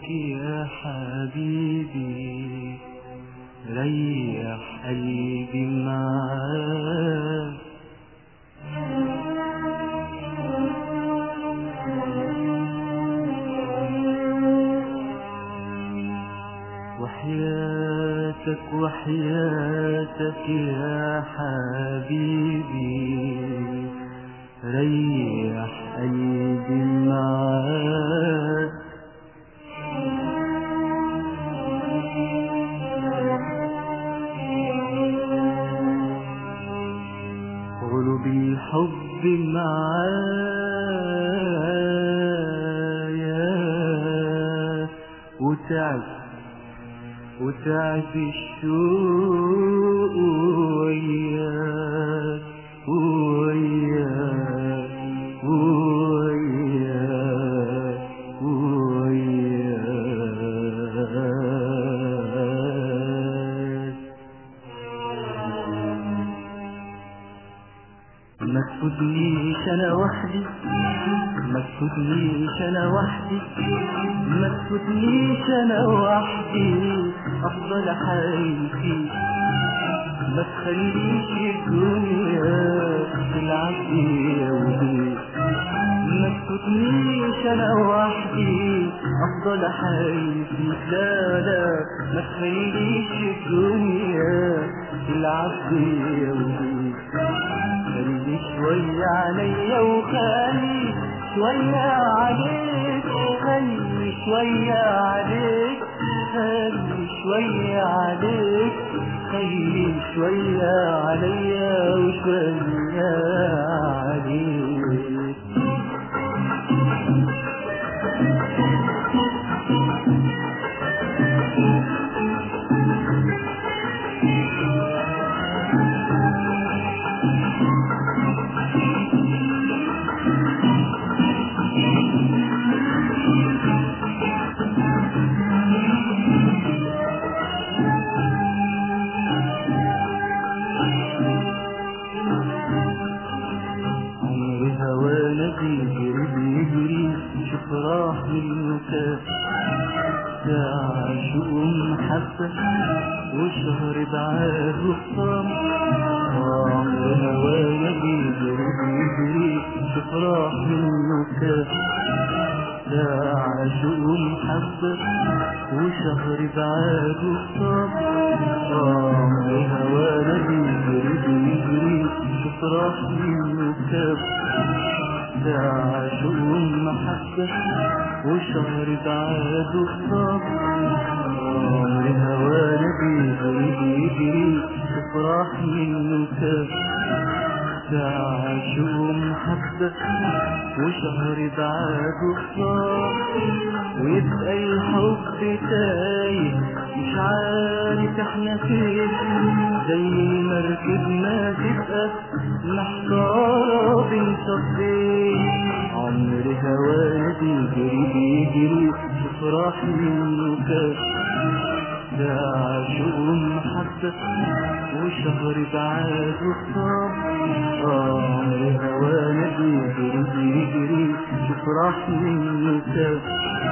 قلبك يا حبيبي ريح قلبي معاك وحياتك وحياتك يا حبيبي ريح قلبي معاك قلوب الحب معايا وتعب وتعب الشوق وياك وياك وياك وياك ما تفوتنيش انا وحدي ما تفوتنيش انا وحدي ما تفوتنيش انا وحدي افضل حياتي ما تخليش الدنيا تلعب بيا وبيك ما تفوتنيش انا وحدي افضل حياتي لا لا ما تخليش الدنيا تلعب بيا وبيك خلي شوية عليا وخلي شوية عليك خلي شوية عليك خلي شوية عليك خلي شوية عليا وشوية عليك عمري هوانا بيجري بيجري شوف راح منك ساعة شوق محبة وشهر بعاد وخصام عمري هوانا بيجري بيجري شوف راح منك ساعة شوق محبة وشهر بعاد وخصام عمري هوانا بيجري بيجري شوف راح منك ساعة شوق محبة وشهر بعاد وخصام عمري هوانا بيجري بيجري شوف راح منك ساعة شوق محبة وشهر بعاد وخصام ويبقى الحب تايه مش عارف احنا فين زي المركب ما تبقى محتارة بين صفين عمر هوانا بيجري بيجري شوف راح منك ساعة شوق محبة وشهر بعاد وخصام عمر هوانا بيجري بيجري شوف راح منك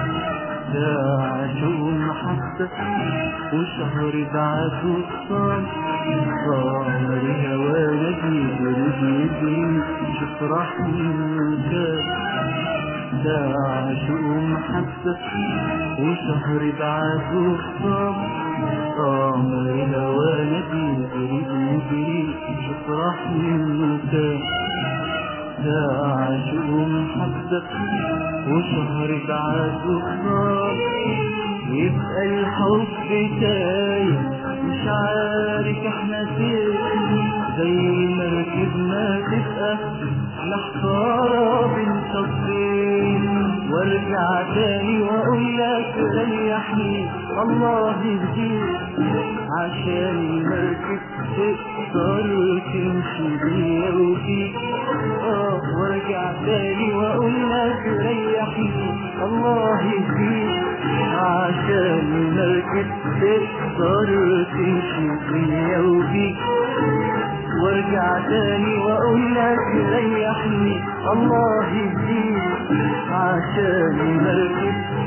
ساعة شوق محبة وشهر بعد وصال عمر هوانا بيجري بيجري شوف راح منك ساعة شوق محبة وشهر بعد وصال عمر هوانا بيجري بيجري شوف راح منك ساعة شوق محبة وشهر بعد وخصام يبقى الحب تايه مش عارف احنا فين زي مركب ما تبقى محتارة بين صفين وارجع تاني واقول لك ريحني الله يهديك عشان المركب تقدر تمشي بيا وفيك اه وارجع تاني واقول لك ريحني الله يهديك عشان المركب تقدر تمشي بيا وفيك وارجع تاني واقول لك ريحني الله يهديك عشان المركب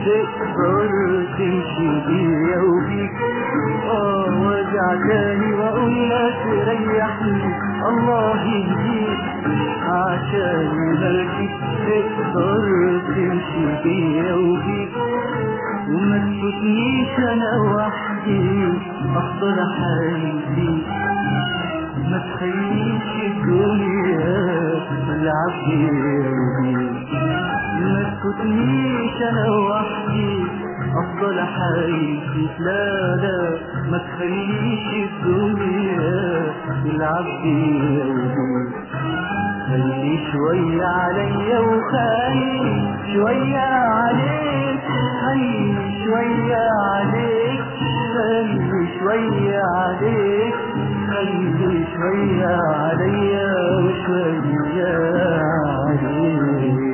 تقدر تمشي بيا وبيك اه وارجع تاني واقول لك ريحني الله يهديك عشان ملكك تقدر تمشي بيا وبيك وما تفوتنيش انا وحدي افضل حياتي ما تخليش الدنيا تلعب بيا ما تفوتنيش انا وحدي افضل حياتي لا لا ما تخليش الدنيا تلعب بيا خلي شوية عليا وخلي شوية عليك خلي شوية عليك خلي شوية عليك خلي شوية عليا وشوية عليك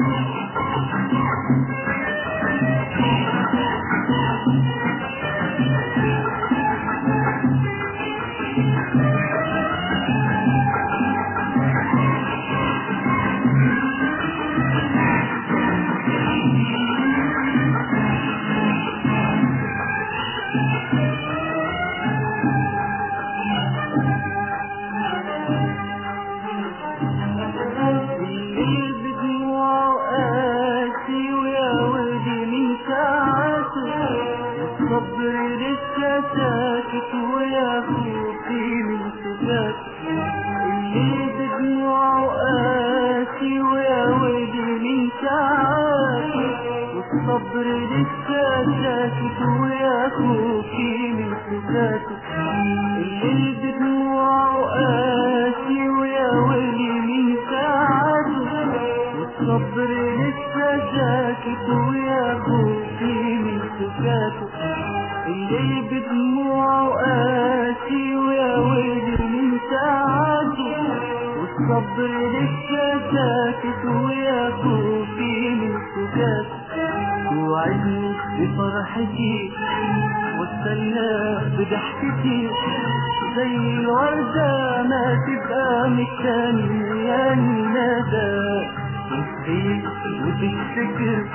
الليل بدموعه قاسي ويا ولدي من ساعته والصبر لسه ساكت ويا خوفي من سكاته الليل بدموعه قاسي ويا ولدي من ساعته والصبر لسه ساكت ويا خوفي من سكاته الليل بدموعه قاسي ويا ولي من ساعته والصبر لسه ساكت ويا خوفي من سكاته الليل بدموعه قاسي ويا ويلي من ساعته والصبر لسه ساكت ويا خوفي من سكاته توعدني بفرحتي واستنى بضحكتي زي الوردة ما تبقى مستنية الندى وتغيب وتفتكر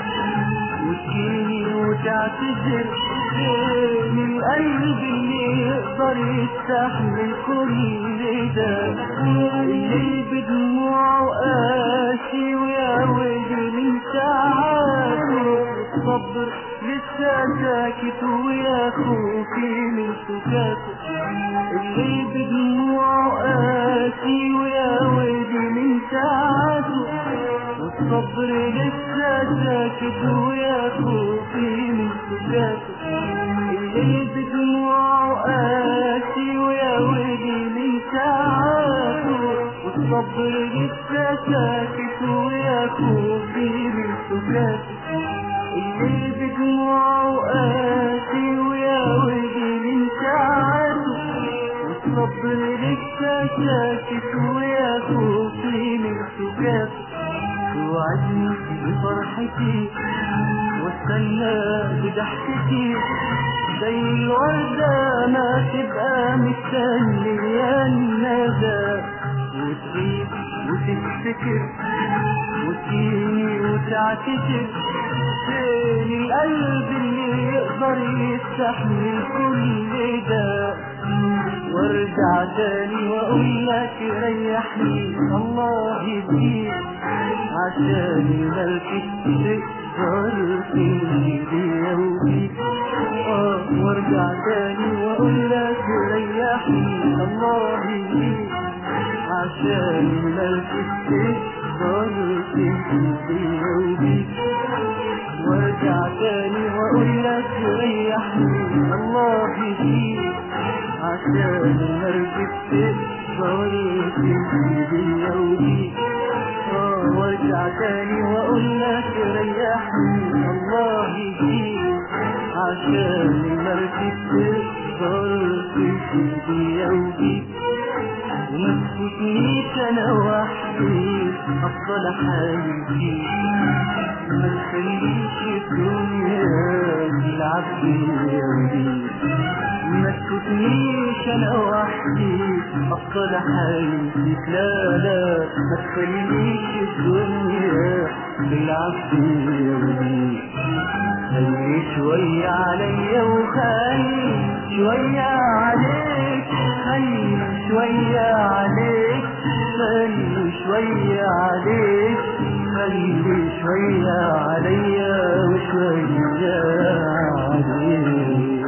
وتجيني وتعتذر فين القلب اللي يقدر يستحمل كل ده اللي بدموعه قاسي ويا ويلي من ساعاته الصبر لسه ساكت ويا خوفي من سكاته اللي بدموعه قاسي ويا ويلي من ساعاته والصبر لسه ساكت ويا خوفي من سكاته اللي بدموعه قاسي ويا ويلي من ساعاته والصبر لسه ساكت ويا خوفي من سكاته اللي بدموعه قاسي ويا ويلي من ساعاته والصبر لسه ساكت ويا خوفي من سكاته توعدني بفرحتي واستنى بضحكتي زي الوردة ما تبقى مستنية الندى وتغيب وتفتكر وتجيني وتعتذر فين القلب اللي يقدر يستحمل كل ده وارجع تاني واقول لك ريحني الله يهديك عشان ملكك تقدر تمشي بيا وبيك اه وارجع تاني واقول لك ريحني الله يهديك عشان ملكك تقدر تمشي بيا وبيك وارجع تاني واقول لك ريحني الله يهديك عشان مرجك تقدر تمشي بيا وبيك اه وارجع تاني واقول لك ريحني الله يهديك عشان مرجك تقدر تمشي بيا وبيك وما تفوتنيش انا وحدي افضل حياتي ما تخليش الدنيا تلعب بيا وبيك ما تفوتنيش انا وحدي افضل حياتي لا لا ما تخليش الدنيا تلعب بيا وبيك خلي شوية عليا وخلي شوية عليك خلي شوية عليك خلي شوية عليك خلي شوية عليا وشوية عليك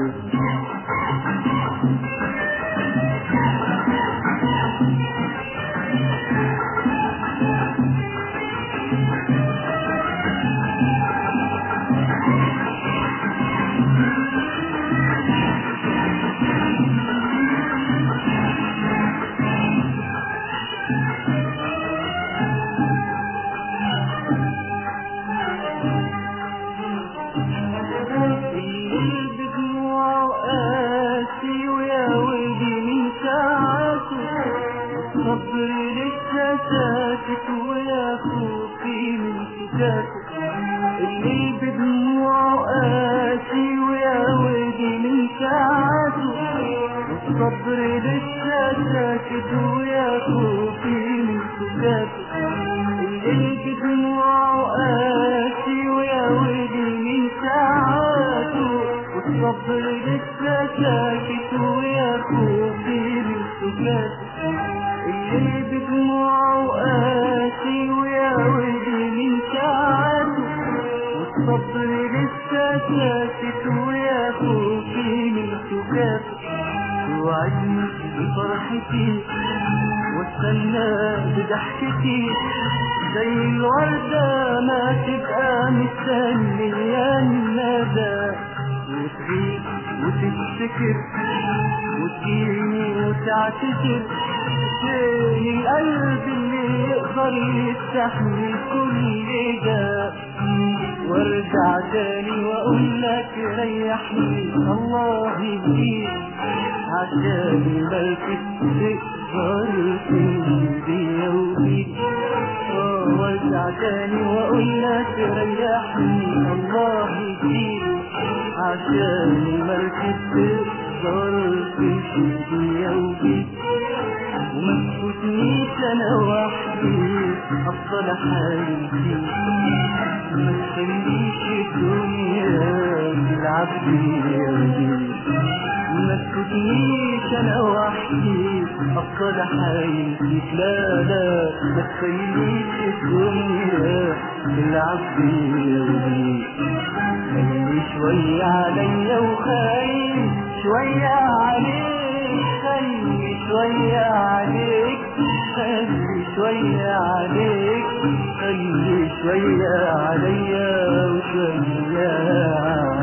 الليل بدموع قاسي ويا ولدي من ساعته الصبر لسه ساكت ويا خوفي من سكاته الليل بدموع قاسي ويا ولدي من ساعته الصبر لسه ساكت ويا خوفي من سكاته الليل بدموع قاسي ويا ولدي من ساعته والصبر لسه ساكت ويا خوفي من سكاته الليل بدموع قاسي ويا ولدي من ساعته والصبر لسه ساكت ويا خوفي من سكاته توعدني بفرحتي واستنى بضحكتي زي الوردة ما تبقى مستنية الندى وتغيب وتفتكر وتجيني وتعتذر فين القلب اللي يقدر يستحمل كل ده وارجع تاني واقول لك ريحني الله يهديك عشان الملك تقدر تنجي وبيك آه، وارجع تاني واقول لك ريحني الله يهديك عشان الملك تقدر تنجي وبيك وما تفوتنيش انا وحدي افضل حياتي ما تخليش الدنيا تلعب بيا ما تفوتنيش انا وحدي افضل حياتي لا لا ما تخليش الدنيا تلعب بيا خلي شوية عليا وخلي شوية عليك خلي شوية عليك خلي شوية عليك خلي شوية عليا وشوية